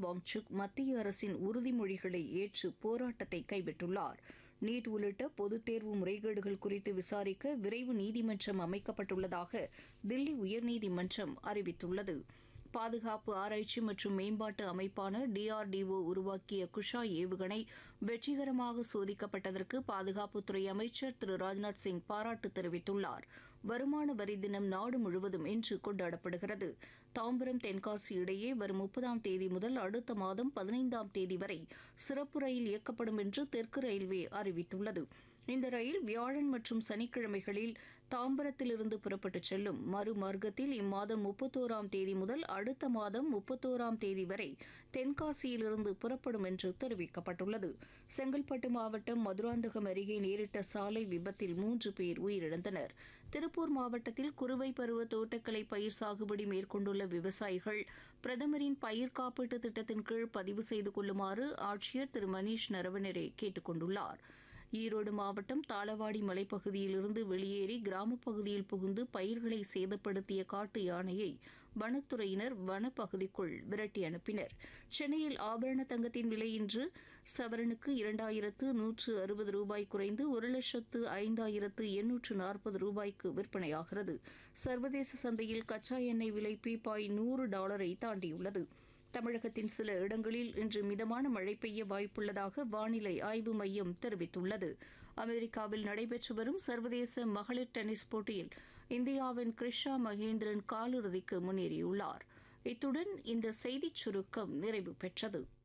வாங்சுக் மத்திய அரசின் உறுதிமொழிகளை ஏற்று போராட்டத்தை கைவிட்டுள்ளார் நீட் உள்ளிட்ட பொதுத் தேர்வு முறைகேடுகள் குறித்து விசாரிக்க விரைவு நீதிமன்றம் அமைக்கப்பட்டுள்ளதாக தில்லி உயர்நீதிமன்றம் அறிவித்துள்ளது பாதுகாப்பு ஆராய்ச்சி மற்றும் மேம்பாட்டு அமைப்பான டிஆர்டிஓ உருவாக்கிய குஷா ஏவுகணை வெற்றிகரமாக சோதிக்கப்பட்டதற்கு பாதுகாப்புத்துறை அமைச்சர் திரு ராஜ்நாத் சிங் பாராட்டு தெரிவித்துள்ளார் வருமான வரி தினம் நாடு முழுவதும் இன்று கொண்டாடப்படுகிறது தாம்பரம் தென்காசி இடையே வரும் முப்பதாம் தேதி முதல் அடுத்த மாதம் பதினைந்தாம் தேதி வரை சிறப்பு ரயில் இயக்கப்படும் என்று தெற்கு ரயில்வே அறிவித்துள்ளது இந்த ரயில் வியாழன் மற்றும் சனிக்கிழமைகளில் தாம்பரத்திலிருந்து புறப்பட்டுச் செல்லும் மறுமார்க்கத்தில் இம்மாதம் முப்பத்தோராம் தேதி முதல் அடுத்த மாதம் முப்பத்தோராம் தேதி வரை தென்காசியிலிருந்து புறப்படும் என்று தெரிவிக்கப்பட்டுள்ளது செங்கல்பட்டு மாவட்டம் மதுராந்தகம் அருகே நேரிட்ட சாலை விபத்தில் மூன்று பேர் உயிரிழந்தனர் திருப்பூர் மாவட்டத்தில் குறுவை பருவ தோட்டக்கலை பயிர் சாகுபடி மேற்கொண்டுள்ள விவசாயிகள் பிரதமரின் பயிர் காப்பீட்டு திட்டத்தின் கீழ் பதிவு செய்து கொள்ளுமாறு ஆட்சியர் திரு மணீஷ் நரவனரே கேட்டுக் கொண்டுள்ளார் ஈரோடு மாவட்டம் தாளவாடி மலைப்பகுதியிலிருந்து வெளியேறி கிராமப் பகுதியில் புகுந்து பயிர்களை சேதப்படுத்திய காட்டு யானையை வனத்துறையினர் வனப்பகுதிக்குள் விரட்டி அனுப்பினர் சென்னையில் ஆபரண தங்கத்தின் விலை இன்று சவரனுக்கு இரண்டாயிரத்து நூற்று அறுபது ரூபாய் குறைந்து ஒரு லட்சத்து ஐந்தாயிரத்து எண்ணூற்று நாற்பது ரூபாய்க்கு விற்பனையாகிறது சர்வதேச சந்தையில் கச்சா எண்ணெய் விலை பீப்பாய் நூறு டாலரை தாண்டியுள்ளது தமிழகத்தின் சில இடங்களில் இன்று மிதமான மழை பெய்ய வாய்ப்புள்ளதாக வானிலை ஆய்வு மையம் தெரிவித்துள்ளது அமெரிக்காவில் நடைபெற்று வரும் சர்வதேச மகளிர் டென்னிஸ் போட்டியில் இந்தியாவின் கிருஷா மகேந்திரன் காலிறுதிக்கு முன்னேறியுள்ளார் இத்துடன் இந்த செய்திச் சுருக்கம் நிறைவு பெற்றது